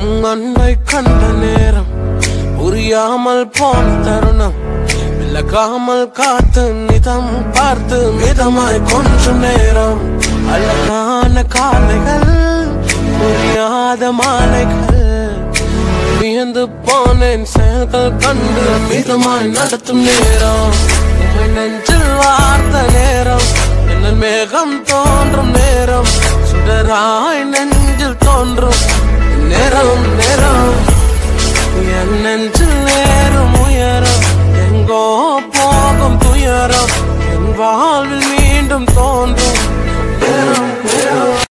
உம் அன்பை கண்ட நேரம் புரியாமல் போன தருணம் விலகாமல் காத்து நிதம் பார்த்து மிதமாய் கொஞ்சம் நேரம் அழகான காலைகள் புரியாத மாலைகள் வியந்து போனேன் செயல்கள் கண்டு மிதமாய் நடத்தும் நேரம் உம்மை நெஞ்சில் வார்த்த நேரம் என்ன மேகம் தோன்றும் நேரம் சுடராய் நெஞ்சில் தோன்றும் நேரம் நேரம்